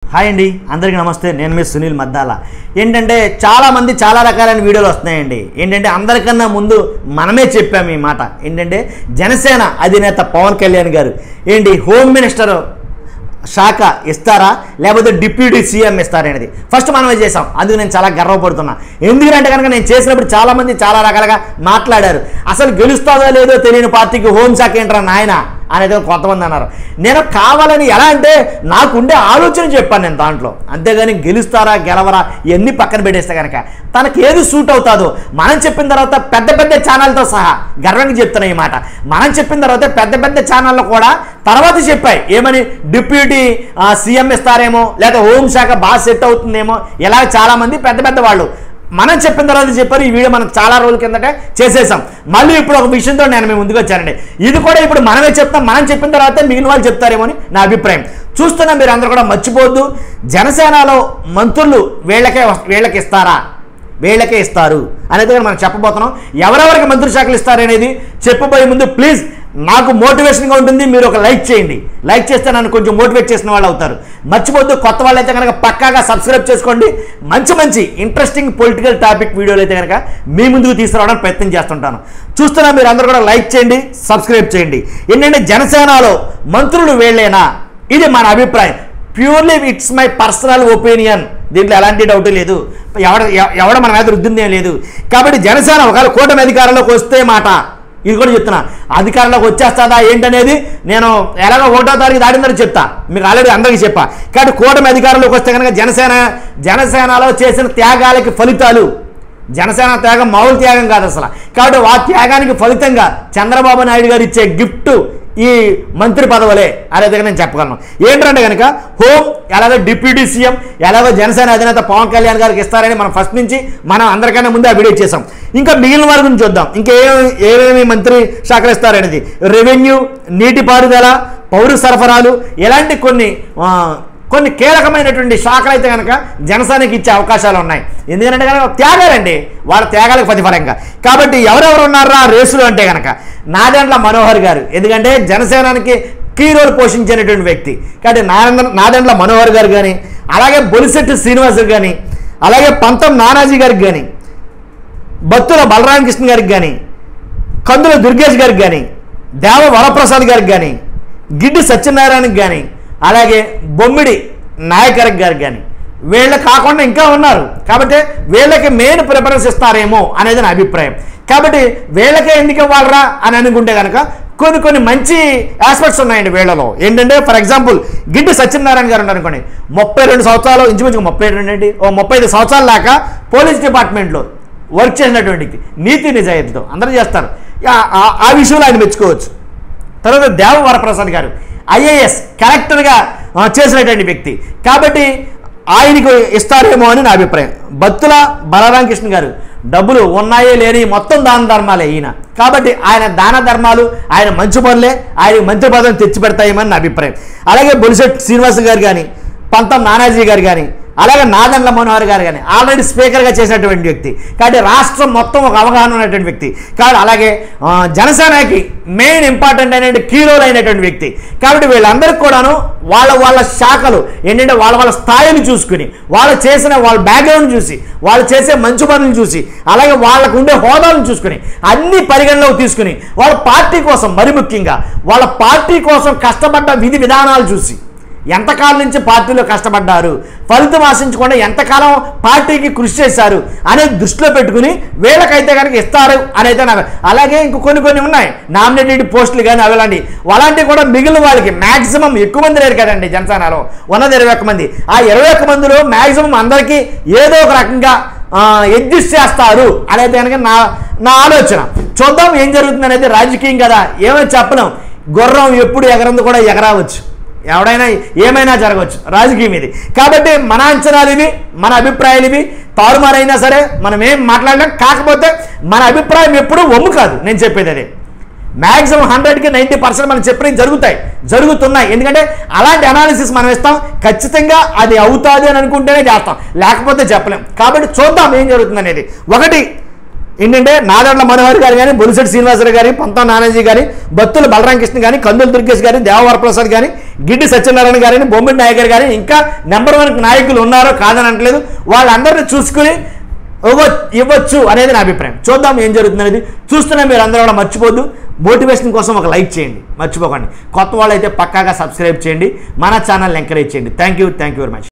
Hi అండి అందరికీ నమస్తే నేను మీ సునీల్ మద్దాల ఏంటంటే చాలామంది చాలా రకాలైన వీడియోలు వస్తున్నాయండి ఏంటంటే అందరికన్నా ముందు మనమే చెప్పాము ఈ మాట ఏంటంటే జనసేన అధినేత పవన్ కళ్యాణ్ గారు ఏంటి హోమ్ మినిస్టర్ శాఖ ఇస్తారా లేకపోతే డిప్యూటీ సీఎం ఇస్తారా అనేది ఫస్ట్ మనమే చేసాం అందుకు నేను చాలా గర్వపడుతున్నా ఎందుకంటే కనుక నేను చేసినప్పుడు చాలామంది చాలా రకాలుగా మాట్లాడారు అసలు గెలుస్తుందో లేదో తెలియని పార్టీకి హోంశాఖ ఏంట్రా నాయన అనేది కొంతమంది అన్నారు నేను కావాలని ఎలా అంటే నాకుండే ఆలోచన చెప్పాను నేను దాంట్లో అంతేగాని గెలుస్తారా గెలవరా ఇవన్నీ పక్కన పెట్టేస్తే కనుక తనకి ఏది సూట్ అవుతాదో మనం చెప్పిన తర్వాత పెద్ద పెద్ద ఛానల్తో సహా గర్వంగా చెప్తున్నా ఈ మాట మనం చెప్పిన తర్వాత పెద్ద పెద్ద ఛానళ్ళు కూడా తర్వాత చెప్పాయి ఏమని డిప్యూటీ సీఎం ఇస్తారేమో లేదా హోంశాఖ బాగా సెట్ అవుతుందేమో ఇలా చాలామంది పెద్ద పెద్ద వాళ్ళు మనం చెప్పిన తర్వాత చెప్పారు ఈ వీడియో మనం చాలా రోజుల కిందట చేసేసాం మళ్ళీ ఇప్పుడు ఒక విషయంతో నేను మేము ముందుకు వచ్చానండి ఇది కూడా ఇప్పుడు మనమే చెప్తాం మనం చెప్పిన తర్వాత మిగిలిన వాళ్ళు చెప్తారేమో అని నా అభిప్రాయం చూస్తున్నా మీరు అందరూ కూడా మర్చిపోవద్దు జనసేనలో మంత్రులు వీళ్ళకే వస్- వీళ్ళకి ఇస్తారా వీళ్ళకే ఇస్తారు అనేది కూడా మనం చెప్పబోతున్నాం ఎవరెవరికి మంత్రి శాఖలు ఇస్తారనేది చెప్పబోయే ముందు ప్లీజ్ నాకు మోటివేషన్గా ఉంటుంది మీరు ఒక లైక్ చేయండి లైక్ చేస్తే నన్ను కొంచెం మోటివేట్ చేసిన వాళ్ళు అవుతారు మర్చిపోద్దు కొత్త వాళ్ళు అయితే కనుక పక్కాగా సబ్స్క్రైబ్ చేసుకోండి మంచి మంచి ఇంట్రెస్టింగ్ పొలిటికల్ టాపిక్ వీడియోలు అయితే కనుక మీ ముందుకు తీసుకురావడానికి ప్రయత్నం చేస్తుంటాను చూస్తున్నా మీరు అందరూ కూడా లైక్ చేయండి సబ్స్క్రైబ్ చేయండి ఏంటంటే జనసేనలో మంత్రులు వీళ్ళేనా ఇది మన అభిప్రాయం purely it's my personal opinion దీంట్లో ఎలాంటి డౌట్ లేదు ఎవడ ఎవ- ఎవడ మన మీద రుద్దింది ఏం లేదు కాబట్టి జనసేన ఒకవేళ కూటమి అధికారంలోకి వస్తే మాట ఇది కూడా చెప్తున్నా అధికారంలోకి వచ్చేస్తుందా ఏంటనేది నేను ఎలాగో ఒకటో తారీఖు దాటిందని చెప్తా మీకు ఆల్రెడీ అందరికీ చెప్పా కాబట్టి కూటమి అధికారంలోకి వస్తే కనుక జనసేన జనసేనలో చేసిన త్యాగాలకి ఫలితాలు జనసేన త్యాగం మామూలు త్యాగం కాదు అసలు కాబట్టి ఆ త్యాగానికి ఫలితంగా చంద్రబాబు నాయుడు గారు ఇచ్చే గిఫ్ట్ ఈ మంత్రి పదవులే అనేది నేను చెప్పగలను ఏంటంటే కనుక హోమ్ ఎలాగో డిప్యూటీ సీఎం ఎలాగో జనసేన అధినేత పవన్ కళ్యాణ్ గారికి ఇస్తారని మనం ఫస్ట్ నుంచి మనం అందరికన్నా ముందే ఆ వీడియో చేసాం ఇంకా మిగిలిన వారి గురించి చూద్దాం ఇంకా ఏ ఏమేమి మంత్రి శాఖలు ఇస్తారనేది రెవెన్యూ నీటిపారుదల పౌర సరఫరాలు ఇలాంటి కొన్ని ఆ, కొన్ని కీలకమైనటువంటి శాఖలు అయితే కనుక జనసేనకి ఇచ్చే అవకాశాలు ఉన్నాయి ఎందుకంటే కనుక త్యాగాలండి వాళ్ళ త్యాగాలకు ప్రతిఫలంగా కాబట్టి ఎవరెవరు ఉన్నారా రేసులు అంటే కనుక నాదెండ్ల మనోహర్ గారు ఎందుకంటే జనసేనానికి కీ రోల్ పోషించినటువంటి వ్యక్తి కాబట్టి నారాయణ నాదెండ్ల మనోహర్ గారు కానీ అలాగే బొలిశెట్టి శ్రీనివాస్ కానీ అలాగే పంతం నానాజీ గారికి కానీ బత్తుల బలరామకృష్ణ గారికి కానీ కందుల దుర్గేష్ గారికి కానీ దేవ వరప్రసాద్ గారికి కానీ గిడ్డి సత్యనారాయణకి కానీ అలాగే బొమ్మిడి నాయకర్ గారికి కానీ వీళ్ళ కాకుండా ఇంకా ఉన్నారు కాబట్టి వీళ్ళకి మెయిన్ ప్రిఫరెన్స్ ఇస్తారేమో అనేది నా అభిప్రాయం కాబట్టి వీళ్ళకే ఎందుకు ఇవ్వాలరా అని అనుకుంటే కనుక కొన్ని కొన్ని మంచి ఆస్పెక్ట్స్ ఉన్నాయండి వీళ్ళలో ఏంటంటే ఫర్ ఎగ్జాంపుల్ గిడ్డి సత్యనారాయణ గారు ఉన్నారు అనుకోండి ముప్పై రెండు సంవత్సరాలు ఇంచుమించు ముప్పై రెండు అండి ఓ ముప్పై ఐదు సంవత్సరాల దాకా పోలీస్ డిపార్ట్మెంట్లో వర్క్ చేసినటువంటి వ్యక్తి. నీతి నిజాయితీతో అందరూ చేస్తారు ఆ- ఆ- ఆ విషయంలో ఆయన మెచ్చుకోవచ్చు తర్వాత దేవ వరప్రసాద్ గారు ఐఏఎస్ కలెక్టర్గా ఆ, చేసినటువంటి వ్యక్తి కాబట్టి ఆయనకు ఇస్తారేమో అని నా అభిప్రాయం బత్తుల బలరామకృష్ణ గారు డబ్బులు ఉన్నాయే లేని మొత్తం దాన ధర్మాలే ఈయన కాబట్టి ఆయన దాన ధర్మాలు ఆయన మంచి పనులే ఆయన మంత్రి పదవిని తెచ్చి పెడతాయేమని నా అభిప్రాయం అలాగే బొలిశెట్టి శ్రీనివాస్ గారు కానీ పంతం నానాజీ గారు కానీ అలాగే నాదెండ్ల మనోహర్ గారు కానీ ఆల్రెడీ స్పీకర్గా చేసినటువంటి వ్యక్తి కాబట్టి రాష్ట్రం మొత్తం ఒక అవగాహన ఉన్నటువంటి వ్యక్తి కాబట్టి అలాగే ఆ, జనసేనకి మెయిన్ ఇంపార్టెంట్ అయినటువంటి కీ రోల్ అయినటువంటి వ్యక్తి కాబట్టి వీళ్ళందరికీ కూడాను వాళ్ళ వాళ్ళ శాఖలు ఏంటంటే వాళ్ళ వాళ్ళ స్థాయిని చూసుకుని వాళ్ళు చేసిన వాళ్ళ బ్యాక్గ్రౌండ్ చూసి వాళ్ళు చేసే మంచి పనులు చూసి అలాగే వాళ్ళకు ఉండే హోదాలను చూసుకుని అన్ని పరిగణలోకి తీసుకుని వాళ్ళ పార్టీ కోసం మరి ముఖ్యంగా వాళ్ళ పార్టీ కోసం కష్టపడ్డ విధి విధానాలు చూసి ఎంతకాలం నుంచి పార్టీలో కష్టపడ్డారు ఫలితం ఆశించకుండా ఎంతకాలం పార్టీకి కృషి చేశారు అనేది దృష్టిలో పెట్టుకుని వీళ్ళకైతే కనుక ఇస్తారు అనేది నాకు అలాగే ఇంక కొన్ని కొన్ని ఉన్నాయి నామినేటెడ్ పోస్టులు కానీ అవి అలాంటివి అలాంటివి కూడా మిగిలిన వాళ్ళకి మ్యాక్సిమం ఎక్కువ మంది లేరు కదండి జనసేనలో ఉన్నది ఇరవై ఒక్క మంది ఆ ఇరవై ఒక్క మందిలో మ్యాక్సిమం అందరికీ ఏదో ఒక రకంగా ఎగ్జిస్ట్ చేస్తారు అనేది కనుక నా నా ఆలోచన చూద్దాం ఏం జరుగుతుంది అనేది రాజకీయం కదా ఏమో చెప్పలేం గుర్రం ఎప్పుడు ఎగరంది కూడా ఎగరావచ్చు ఎవడైనా ఏమైనా జరగవచ్చు రాజకీయం ఇది కాబట్టి మన అంచనాలు ఇవి మన అభిప్రాయాలు ఇవి తారుమారైనా సరే మనం ఏం మాట్లాడలేం కాకపోతే మన అభిప్రాయం ఎప్పుడూ ఒమ్ము కాదు నేను చెప్పేది అదే మ్యాక్సిమం హండ్రెడ్కి నైంటీ పర్సెంట్ మనం చెప్పినవి జరుగుతాయి జరుగుతున్నాయి ఎందుకంటే అలాంటి అనాలిసిస్ మనం ఇస్తాం ఖచ్చితంగా అది అవుతుంది అని అనుకుంటేనే చేస్తాం లేకపోతే చెప్పలేం కాబట్టి చూద్దాం ఏం జరుగుతుంది అనేది ఒకటి ఏంటంటే నాదెండ్ల మనోహర్ గారు కానీ బొలిశెట్టి శ్రీనివాసరావు గారి పంతం నానాజీ గారి బత్తుల బలరామకృష్ణ కానీ కందుల దుర్గేష్ గారి దేవవరప్రసాద్ గారి గిడ్డి సత్యనారాయణ గారిని బొమ్మిడి నాయకర్ గారి ఇంకా నెంబర్ వన్ నాయకులు ఉన్నారో కాదని అనట్లేదు వాళ్ళందరినీ చూసుకుని ఇవ్వ ఇవ్వచ్చు అనేది నా అభిప్రాయం చూద్దాం ఏం జరుగుతుంది అనేది చూస్తున్నా మీరు అందరూ కూడా మర్చిపోద్దు మోటివేషన్ కోసం ఒక లైక్ చేయండి మర్చిపోకండి కొత్త వాళ్ళు అయితే పక్కాగా సబ్స్క్రైబ్ చేయండి మన ఛానల్ ఎంకరేజ్ చేయండి thank you thank you very much